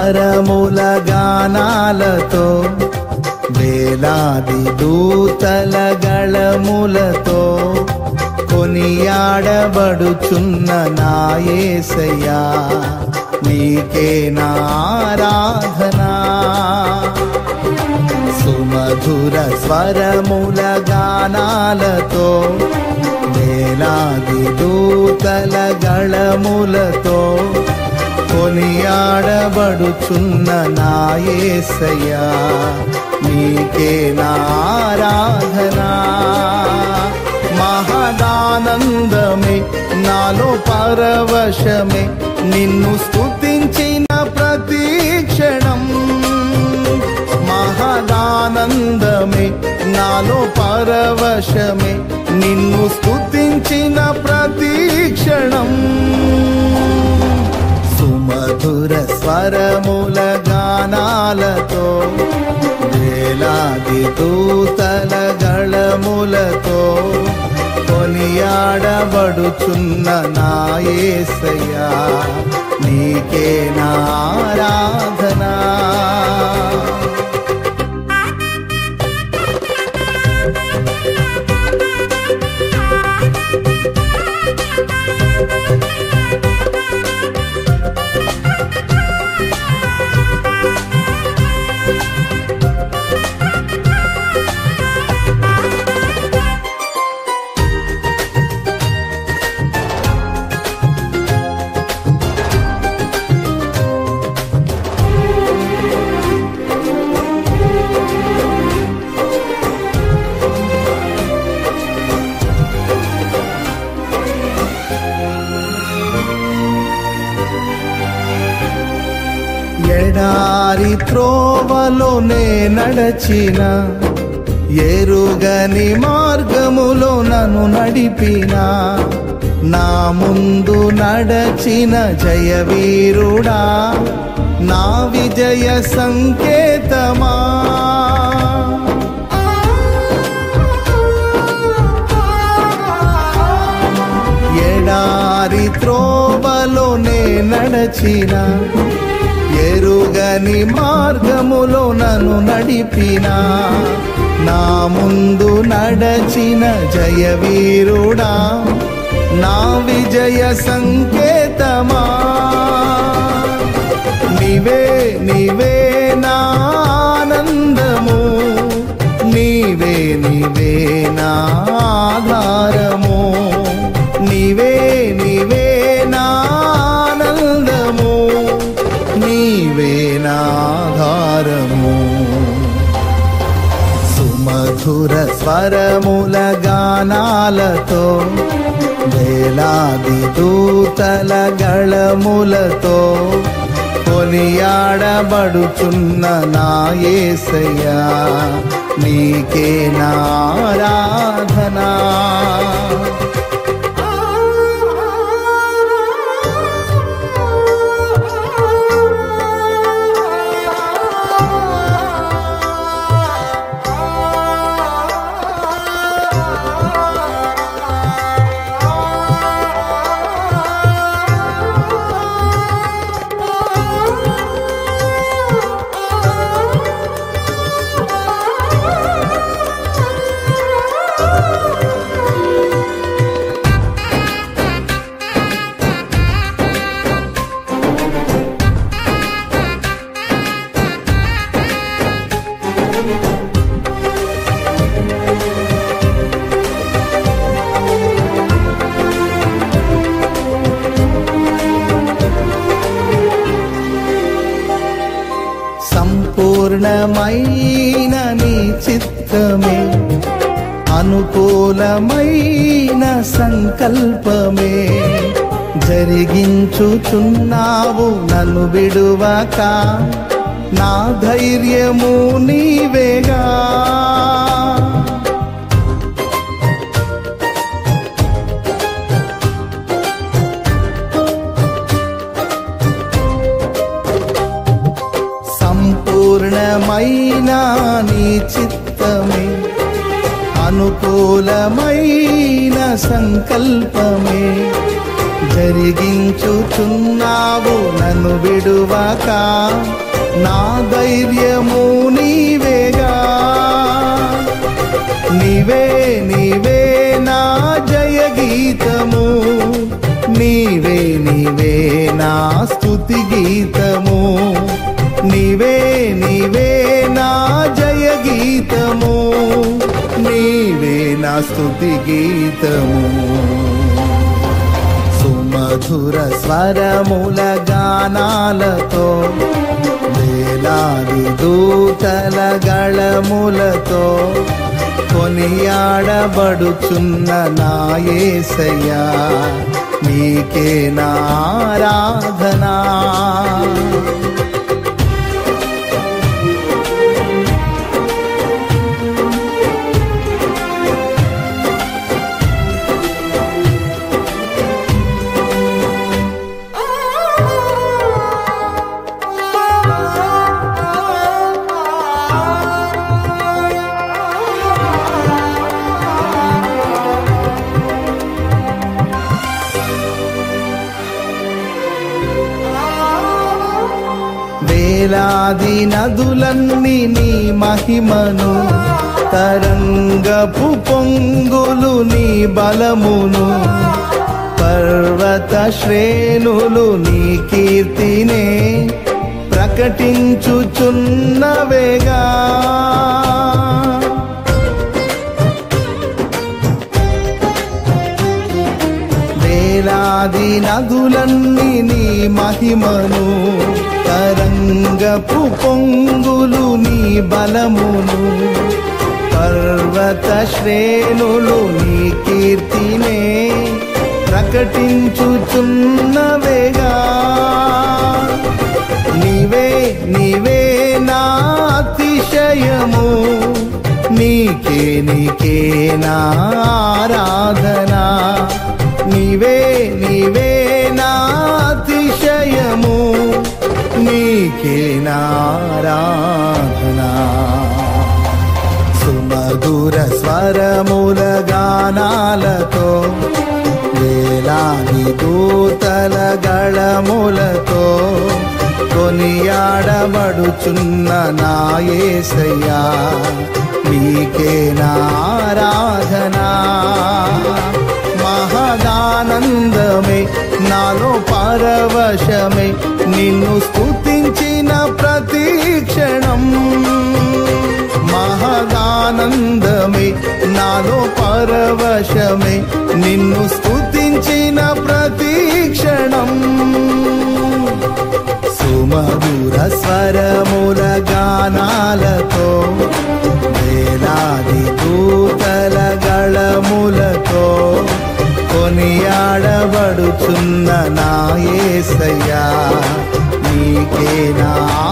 స్వరముల గానాలతో వేలాది దూతల గళములతో కొనియాడబడుచున్న నాయసయ్యా నీకే నారాధనా సుమధుర స్వరముల గానాలతో వేలాది దూతల గళములతో కొనియాడబడుచున్న నాయసయ్యా నీకే నారాధనా మహదానందమే నాలో పరవశమే నిన్ను స్తుతించిన ప్రతి క్షణం మహదానందమే నాలో పరవశమే నిన్ను స్తుతించిన ప్రతి క్షణం సుమధుర స్వరముల గానాలతో వేలాది దూతల గళములతో కొనియాడబడుచున్న నాయసయ్యా నీకే నారాధనా ఎడారి త్రోవలోనే నడచిన ఎరుగని మార్గములో నన్ను నడిపిన నా ముందు నడచిన జయవీరుడా నా విజయ సంకేతమా ఎడారి త్రోవలోనే నడచిన ఎరుగని మార్గములో నన్ను నడిపిన నా ముందు నడచిన జయవీరుడా నా విజయ సంకేతమా నీవే నీవే నా ఆనందము నీవే నీవే నా ఆధారము నీవే నీవే నా ఆనందము నీవే నాధారము సుమధుర స్వరముల గానాలతో వేలాది దూతల గళములతో కొనియాడబడుచున్న నాయసయ్యా నీకే నారాధనా సంపూర్ణమైన నీ చిత్తమే అనుకూలమైన సంకల్పమే జరిగించుచున్నావు నన్ను విడువక నా ధైర్యము నీవేగా సంపూర్ణమైన నీ చిత్తమే అనుకూలమైన సంకల్పమే జరిగించుచున్నావు నన్ను విడువక నా ధైర్యము నీవేగా నీవే నీవే నా జయ గీతము నీవే నీవే నా స్తుతి గీతము నీవే నీవే నా జయ గీతము నీవే నా స్తుతి గీతము సుమధుర స్వరముల గానాలతో వేలాది దూతల గళములతో కొనియాడబడుచున్న నాయసయ్యా నీకే నారాధనా వేలాది నదులన్నీ నీ మహిమను తరంగపు పొంగులు నీ బలమును పర్వత శ్రేణులు నీ కీర్తినే ప్రకటించుచున్నవేగా వేలాది నదులన్నీ నీ మహిమను తరంగపు పొంగులు నీ బలమును పర్వత శ్రేణులు నీ కీర్తినే ప్రకటించుచున్నవేగా నీవే నీవే నా అతిశయము నీకే నీకే నా ఆరాధనా నీవే నీవే నా అతిశయము నీకే నారాధనా సుమధుర స్వరముల గానాలతో వేలాది దూతల గళములతో కొనియాడబడుచున్న నాయసయ్యా నీకే నారాధనా మహదానందమే నాలో పరవశమే నిన్ను స్తుతించిన ప్రతి క్షణం మహదానందమే నాలో పరవశమే నిన్ను స్తుతించిన ప్రతి క్షణం సుమధుర స్వరముల గానాలతో వేలాది దూతల గళములతో కొనియాడబడుచున్న నాయసయ్యా నీకే నా